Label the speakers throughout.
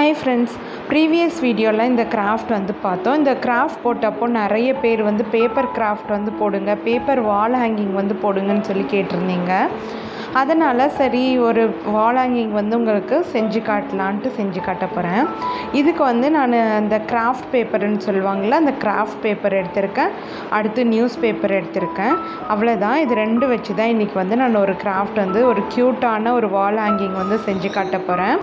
Speaker 1: hi friends previous வீடியோவில் இந்த craft வந்து பார்த்தோம் இந்த கிராஃப்ட் போட்டப்போ நிறைய பேர் வந்து பேப்பர் கிராஃப்ட் வந்து போடுங்க பேப்பர் வால் ஹேங்கிங் வந்து போடுங்கன்னு சொல்லி கேட்டிருந்தீங்க அதனால் சரி ஒரு வால் ஹேங்கிங் வந்து உங்களுக்கு செஞ்சு காட்டலான்ட்டு செஞ்சு காட்ட போகிறேன் இதுக்கு வந்து நான் அந்த கிராஃப்ட் பேப்பர்னு சொல்லுவாங்கள்ல அந்த கிராஃப்ட் பேப்பர் எடுத்திருக்கேன் அடுத்து நியூஸ் பேப்பர் எடுத்திருக்கேன் அவ்வளோதான் இது ரெண்டு வச்சு தான் இன்றைக்கி வந்து நான் ஒரு கிராஃப்ட் வந்து ஒரு க்யூட்டான ஒரு வால் ஹேங்கிங் வந்து செஞ்சு காட்ட போகிறேன்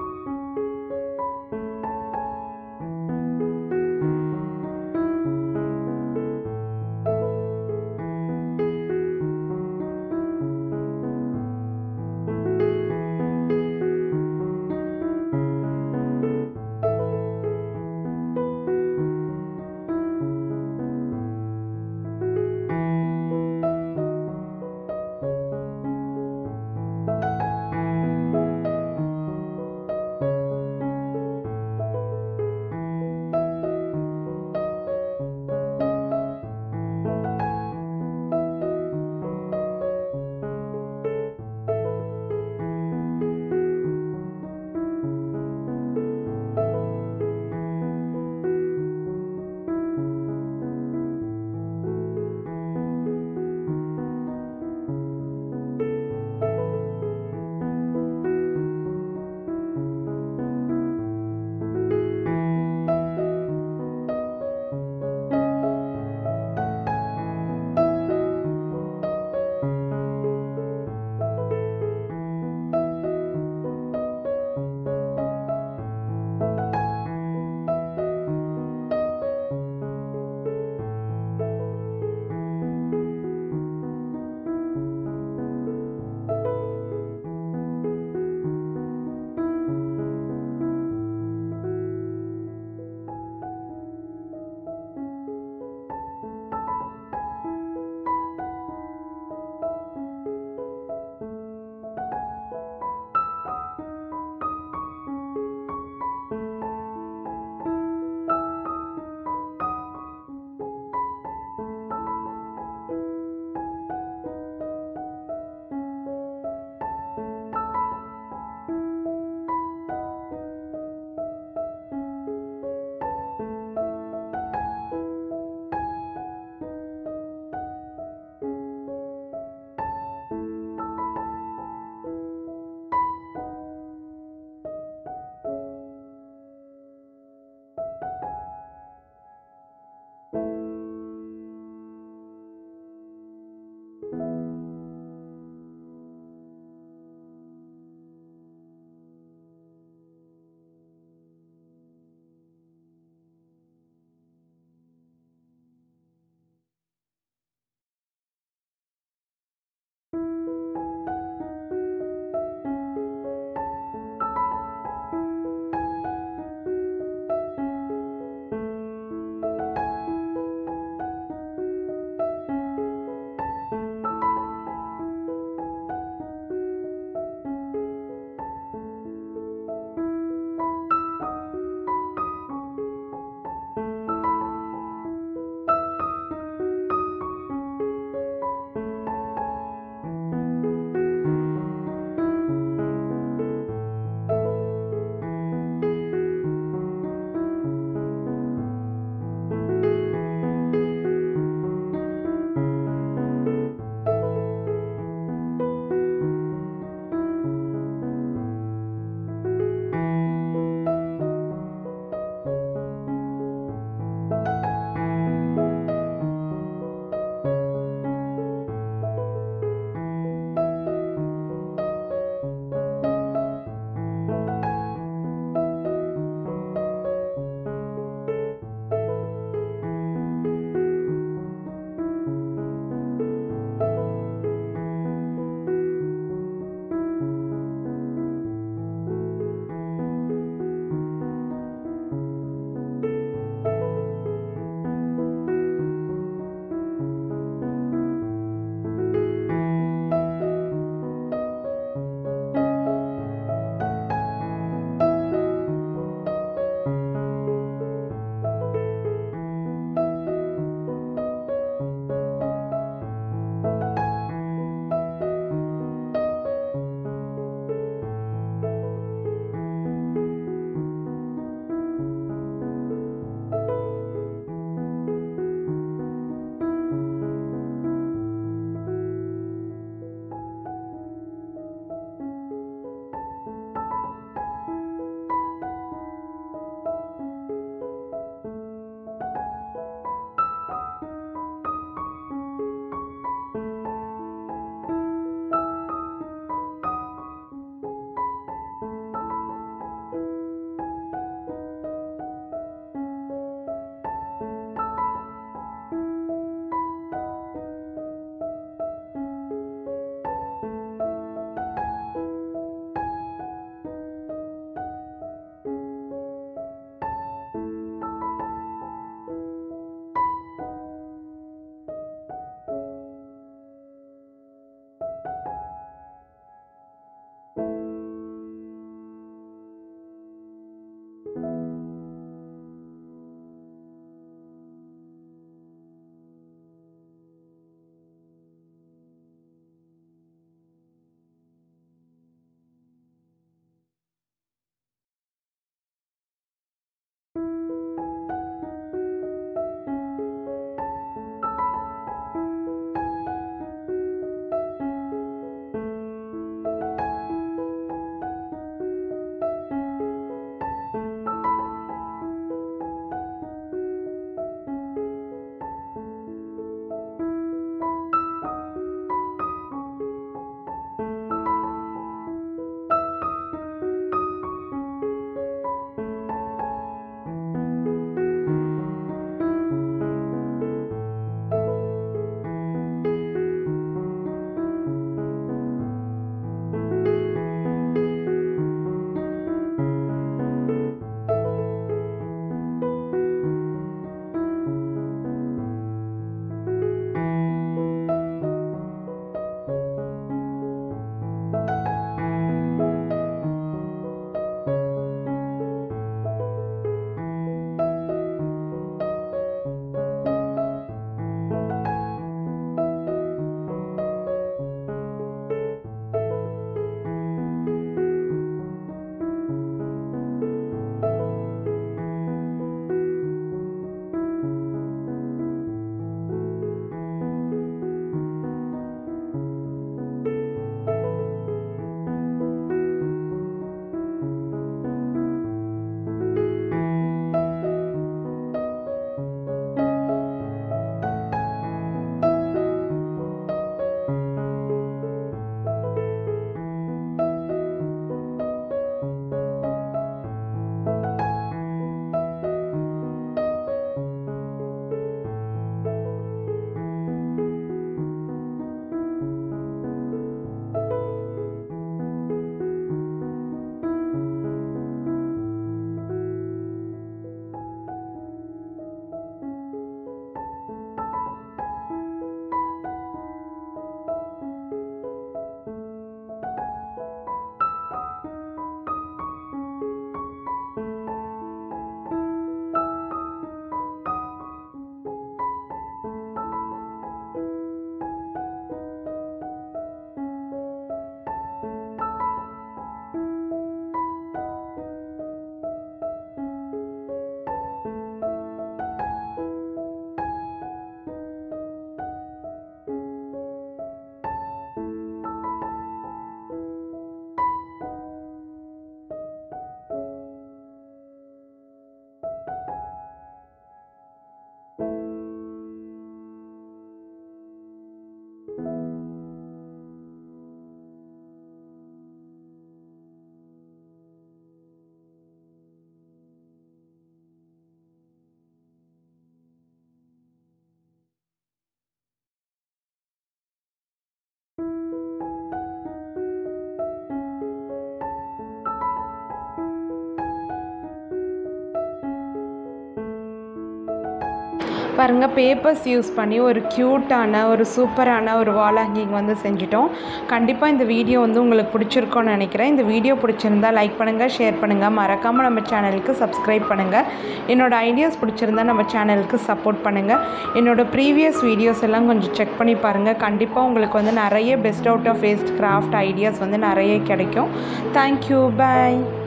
Speaker 1: பாருங்கள் பேப்பர்ஸ் யூஸ் பண்ணி ஒரு க்யூட்டான ஒரு சூப்பரான ஒரு வால் ஹேங்கிங் வந்து செஞ்சிட்டோம் கண்டிப்பாக இந்த வீடியோ வந்து உங்களுக்கு பிடிச்சிருக்கோன்னு நினைக்கிறேன் இந்த வீடியோ பிடிச்சிருந்தா லைக் பண்ணுங்கள் ஷேர் பண்ணுங்கள் மறக்காமல் நம்ம சேனலுக்கு சப்ஸ்கிரைப் பண்ணுங்கள் என்னோட ஐடியாஸ் பிடிச்சிருந்தா நம்ம சேனலுக்கு சப்போர்ட் பண்ணுங்கள் என்னோட ப்ரீவியஸ் வீடியோஸ் எல்லாம் கொஞ்சம் செக் பண்ணி பாருங்கள் கண்டிப்பாக உங்களுக்கு வந்து நிறைய best out of waste craft ideas வந்து நிறைய கிடைக்கும் தேங்க்யூ பாய்